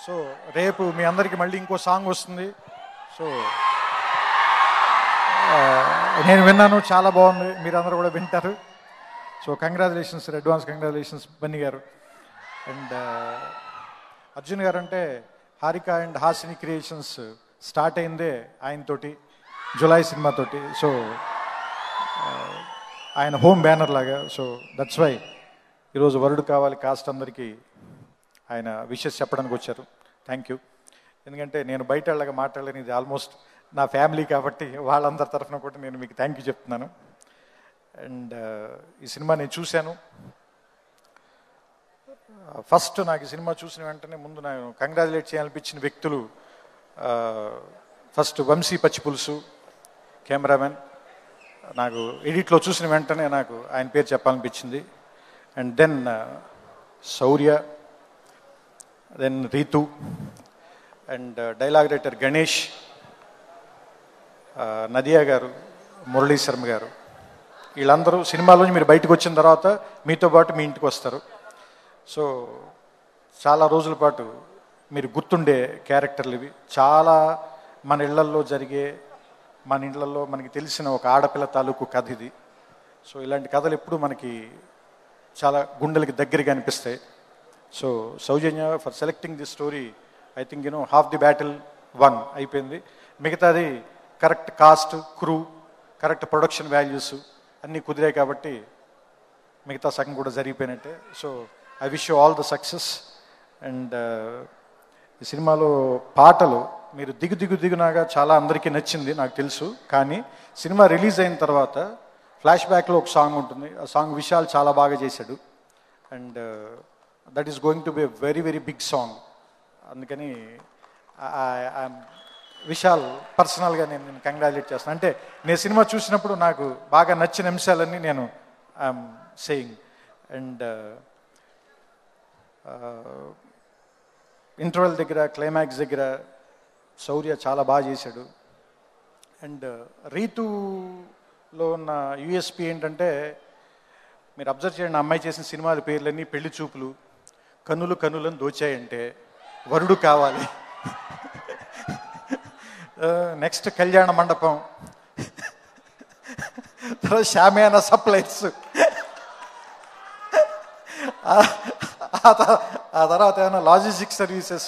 so రేపు మీ అందరికీ మళ్ళీ ఇంకో సాంగ్ వస్తుంది సో ఆ, నేను విన్నాను చాలా బాగుంది మీరందరూ కూడా వింటారు so congratulations advance congratulations Bunny గారు అండ్ అర్జున్ గారు అంటే Haarika and Haasini creations start అయిందే ఆయనతోటి జులై సినిమాతోటి సో ఆయన హోమ్ బ్యానర్ లాగా సో దట్స్ వై ఈరోజు వరుడు కావాలి కాస్ట్ అందరికీ ఆయన విషెస్ చెప్పడానికి వచ్చారు థ్యాంక్ యూ ఎందుకంటే నేను బయట వాళ్ళగా మాట్లాడలేని ఇది ఆల్మోస్ట్ నా ఫ్యామిలీ కాబట్టి వాళ్ళందరి తరఫున కూడా నేను మీకు థ్యాంక్ యూ చెప్తున్నాను అండ్ ఈ సినిమా నేను చూశాను ఫస్ట్ నాకు ఈ సినిమా చూసిన వెంటనే ముందు నేను కంగ్రాచులేట్ చేయాలనిపించిన వ్యక్తులు ఫస్ట్ వంశీ పచ్చిపులుసు కెమెరామెన్ నాకు ఎడిట్లో చూసిన వెంటనే నాకు ఆయన పేరు చెప్పాలనిపించింది and then Shaurya then Ritu and dialogue writer Ganesh ఆ, నదియా గారు మురళీ శర్మ గారు వీళ్ళందరూ సినిమాలోంచి మీరు బయటకు వచ్చిన తర్వాత మీతో పాటు మీ ఇంటికి వస్తారు సో చాలా రోజుల పాటు మీరు గుర్తుండే క్యారెక్టర్లు ఇవి చాలా మన ఇళ్లల్లో జరిగే మన ఇళ్లలో మనకి తెలిసిన ఒక ఆడపిల్ల తాలూకు కథ ఇది సో ఇలాంటి కథలు ఎప్పుడు మనకి చాలా గుండెలకి దగ్గరగా అనిపిస్తాయి so Sowjanya for selecting the story I think you know half the battle won అయిపోయింది మిగతాది correct cast crew correct production values అన్నీ కుదిరాయి కాబట్టి మిగతా సగం కూడా జరిగిపోయినట్టే so I wish you all the success and ఈ సినిమాలో పాటలు మీరు దిగు దిగు దిగునాగా చాలా అందరికీ నచ్చింది నాకు తెలుసు కానీ సినిమా రిలీజ్ అయిన తర్వాత ఫ్లాష్ బ్యాక్లో ఒక సాంగ్ ఉంటుంది ఆ సాంగ్ విశాల్ చాలా బాగా చేశాడు and that is going to be very very big song అందుకని ఐఎమ్ విశాల్ పర్సనల్గా నేను నేను కంగ్రాచులేట్ చేస్తాను అంటే నేను సినిమా చూసినప్పుడు నాకు బాగా నచ్చిన అంశాలన్నీ నేను ఐఎమ్ సేయింగ్ అండ్ ఇంటర్వెల్ దగ్గర క్లైమాక్స్ దగ్గర శౌర్య చాలా బాగా చేశాడు అండ్ రీతులో ఉన్న యుఎస్పి ఏంటంటే మీరు అబ్జర్వ్ చేయండి ఆ అమ్మాయి చేసిన సినిమాల పేర్లన్నీ పెళ్లి చూపులు కన్నులు కన్నులను దోచాయంటే వరుడు కావాలి నెక్స్ట్ కళ్యాణ మండపం తర్వాత షామియానా సప్లైస్ ఆ తర్వాత ఏమైనా లాజిస్టిక్ సర్వీసెస్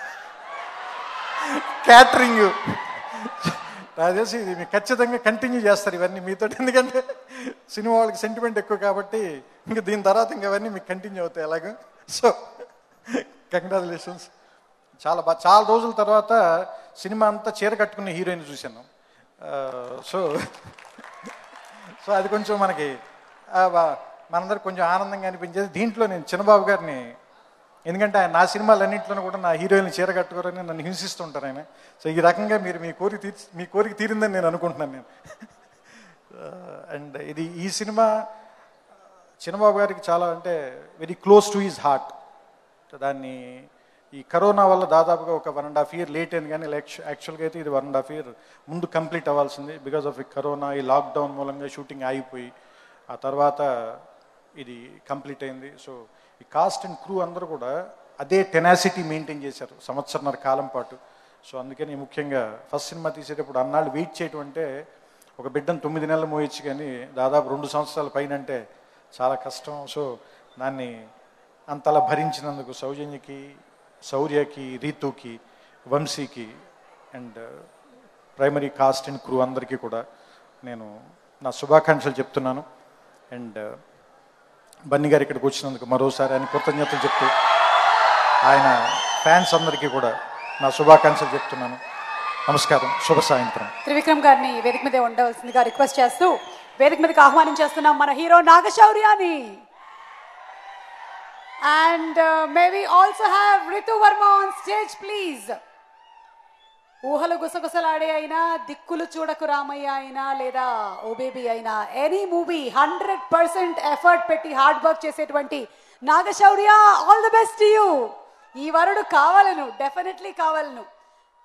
క్యాటరింగ్ నాకు తెలిసి ఇది మీకు ఖచ్చితంగా కంటిన్యూ చేస్తారు ఇవన్నీ మీతో ఎందుకంటే సినిమా వాళ్ళకి సెంటిమెంట్ ఎక్కువ కాబట్టి ఇంకా దీని తర్వాత ఇంకా ఇవన్నీ మీకు కంటిన్యూ అవుతాయి అలాగే సో కంగ్రాచులేషన్స్ చాలా బాగా చాలా రోజుల తర్వాత సినిమా అంతా చీర కట్టుకున్న హీరోయిన్ చూశాను సో సో అది కొంచెం మనకి ఆ, బా- మనందరికి కొంచెం ఆనందంగా అనిపించేది దీంట్లో నేను చిన్నబాబు గారిని ఎందుకంటే ఆయన నా సినిమాలన్నింటిలోనూ కూడా నా హీరోయిన్ చీర కట్టుకోరని నన్ను హింసిస్తుంటారు ఆయన సో ఈ రకంగా మీరు మీ కోరిక తీర్చి మీ కోరిక తీరిందని నేను అనుకుంటున్నాను నేను అండ్ ఇది ఈ సినిమా చిన్నబాబు గారికి చాలా అంటే very close to his heart దాన్ని ఈ కరోనా వల్ల దాదాపుగా ఒక one and half year late అయింది కానీ యాక్చువల్గా అయితే ఇది వన్ అండ్ హాఫ్ ఇయర్ ముందు కంప్లీట్ అవ్వాల్సింది బికాస్ ఆఫ్ ఈ కరోనా ఈ లాక్డౌన్ మూలంగా షూటింగ్ ఆగిపోయి ఆ తర్వాత ఇది కంప్లీట్ అయింది సో ఈ కాస్ట్ అండ్ క్రూ అందరూ కూడా అదే టెనాసిటీ మెయింటైన్ చేశారు సంవత్సరన్నర కాలం పాటు సో అందుకని ముఖ్యంగా ఫస్ట్ సినిమా తీసేటప్పుడు అన్నాళ్ళు వెయిట్ చేయటం అంటే ఒక బిడ్డను తొమ్మిది నెలలు మోయొచ్చు కానీ దాదాపు రెండు సంవత్సరాల పైన అంటే చాలా కష్టం సో దాన్ని అంతలా భరించినందుకు సౌజన్యకి శౌర్యకి రీతుకి వంశీకి and primary cast and crew అందరికీ కూడా నేను నా శుభాకాంక్షలు చెప్తున్నాను అండ్ బన్నీ గారు ఇక్కడికి వచ్చినందుకు మరోసారి ఆయన కృతజ్ఞతలు చెప్తూ ఆయన ఫ్యాన్స్ అందరికీ కూడా నా శుభాకాంక్షలు చెప్తున్నాను నమస్కారం శుభ సాయంత్రం త్రివిక్రమ్ గారిని వేదిక మీద ఉండవలసిందిగా రిక్వెస్ట్ చేస్తూ వేదిక మీదకి ఆహ్వానం చేస్తున్నాం మన హీరో నాగశౌర్యాని and may we also have Ritu Varma on stage please Oohalu Gusagusalade అయినా దిక్కులు చూడకు రామయ్య అయినా లేదా ఓ బేబీ అయినా any movie hundred percent effort పెట్టి హార్డ్ వర్క్ చేసేటువంటి Nagashaurya all the best you ఈ వరుడు కావాలను డెఫినెట్లీ కావాలను